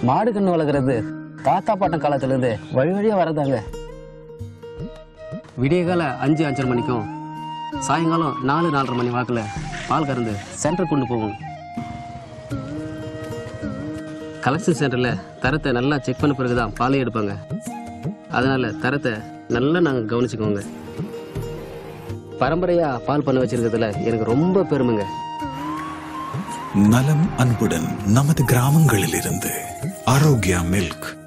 மாடு கண்ணு வளர்க்குறது தாத்தா பாட்டம் காலத்துல இருந்து வழி வழியா வரதாங்க விடிய கால அஞ்சு அஞ்சரை மணிக்கும் சாயங்காலம் நாலு நாலரை மணி வாக்குல பால் கறந்து சென்டர் கொண்டு போகும் கலெக்ஷன் சென்டர்ல தரத்தை நல்லா செக் பண்ண பிறகு தான் பாலே எடுப்பாங்க அதனால தரத்தை நல்லா நாங்கள் கவனிச்சுக்கோங்க பரம்பரையா பால் பண்ண வச்சிருக்கிறதுல எனக்கு ரொம்ப பெருமைங்க நலம் அன்புடன் நமது கிராமங்களிலிருந்து ஆரோக்கியா மில்க்